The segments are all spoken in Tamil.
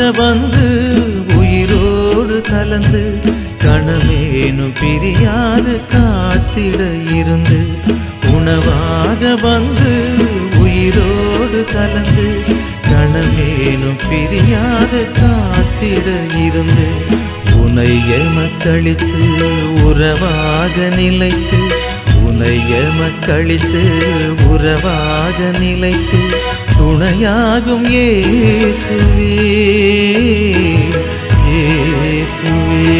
வந்து உயிரோடு கலந்து கணமேனும் பிரியாது காத்திட இருந்து உணவாக வந்து உயிரோடு கலந்து கணமேனும் பிரியாது காத்திட இருந்து உனைய மக்களித்து உறவாக நிலைத்து உனைய மக்களித்து உறவாக நிலைத்து துணையாகும் இயேசுவே இயேசுவே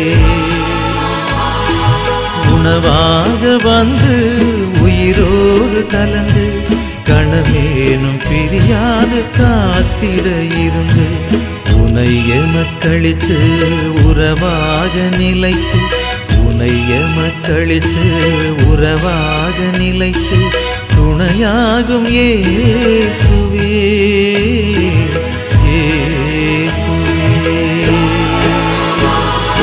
உணவாக வந்து உயிரோடு கலந்து கணமேனும் பிரியாது காத்திட இருந்து உனைய மக்களித்து உறவாக நிலைத்து உனைய மக்களித்து உறவாக நிலைத்து துணையாகும் இயேசுவே இயேசுவே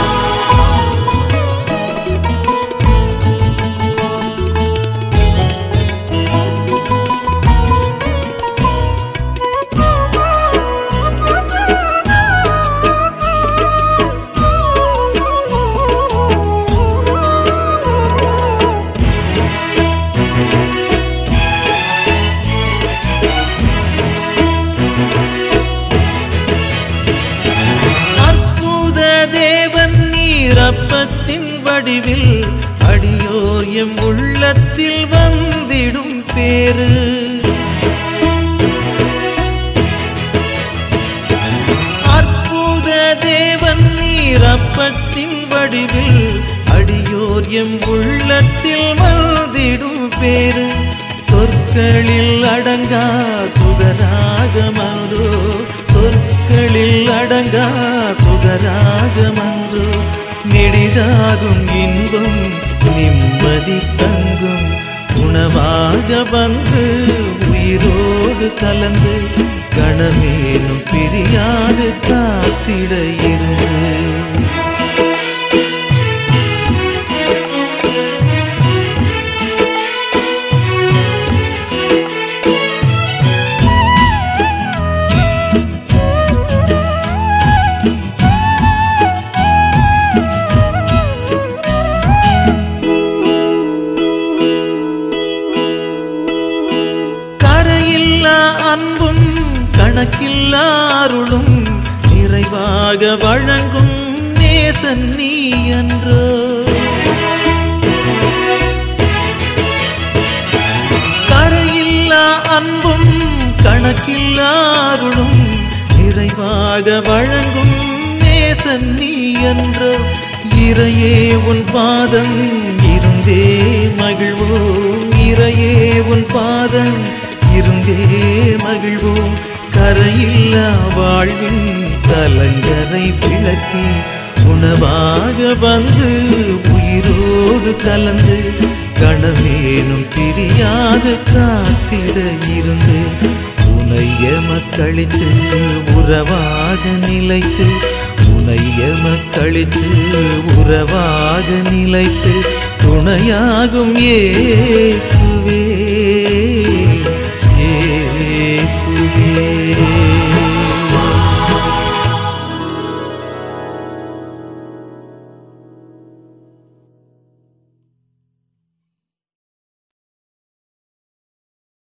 அற்புத தேவன் நீரப்பத்தின் வடிவில் அடியோர் எம் உள்ளத்தில் வந்திடும் பேரு அற்புத தேவன் நீரப்பத்தின் வடிவில் அடியோர் எம் உள்ளத்தில் வந்திடும் பேரு சொற்களில் அடங்கா சுகராகமன்றோ சொற்களில் அடங்கா சுகராகமன்றோ நெடிதாகும் இன்பம் நிம்மதி தங்கும் உணவாக வந்து உயிரோடு கலந்து கணமேனும் பிரியாது காத்திட இருந்து கரையில்லா அன்பும் கணக்கில்லா அருளும் நிறைவாக வழங்கும் நேசன் நீ என்றோ கரையில்லா அன்பும் கணக்கில்லா அருளும் நிறைவாக வழங்கும் நேசன் நீ என்றோ இறையே உன் பாதம் இருந்தே மகிழ்வோம் இறையே உன் பாதம் இருந்தே மகிழ்வோம் கரையில்லா வாழ்வின் கலங்கரை விளக்கி உணவாக வந்து உயிரோடு கலந்து கணவேனும் பிரியாது காத்திட இருந்து உனைய மக்களித்து உறவாக நிலைத்து உனைய மக்களித்து உறவாக நிலைத்து துணையாகும் இயேசுவே